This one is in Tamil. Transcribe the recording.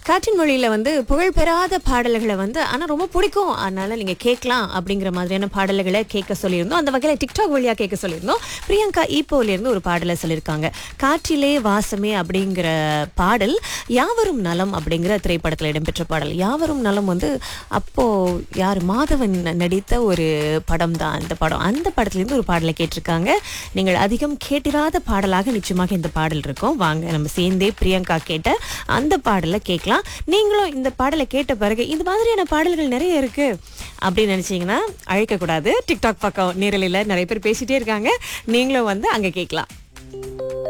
காற்றின் மொழியில வந்து புகழ் பெறாத பாடல்களை வந்து ஆனா ரொம்ப பிடிக்கும் அதனால நீங்க கேட்கலாம் அப்படிங்கிற மாதிரியான பாடல்களை கேட்க சொல்லியிருந்தோம் அந்த வகையில டிக்டாக் வழியா கேட்க சொல்லியிருந்தோம் பிரியங்கா ஈப்போல இருந்து ஒரு பாடலை சொல்லியிருக்காங்க காற்றிலே வாசமே அப்படிங்கிற பாடல் யாவரும் நலம் அப்படிங்கிற திரைப்படத்துல இடம்பெற்ற பாடல் யாவரும் நலம் வந்து அப்போ யார் மாதவன் நடித்த ஒரு படம் தான் அந்த படம் அந்த படத்துல இருந்து ஒரு பாடலை கேட்டிருக்காங்க நீங்கள் அதிகம் கேட்டிராத பாடலாக நிச்சயமாக இந்த பாடல் இருக்கும் வாங்க நம்ம சேர்ந்தே பிரியங்கா கேட்ட அந்த பாடலை கேட்கலாம் நீங்களும் இந்த பாடலை கேட்ட பிறகு இந்த மாதிரியான பாடல்கள் நிறைய இருக்கு அப்படின்னு நினைச்சீங்கன்னா அழைக்கக்கூடாது டிக்டாக் பக்கம் நேரலையில் நிறைய பேர் பேசிட்டே இருக்காங்க நீங்களும் வந்து அங்க கேட்கலாம்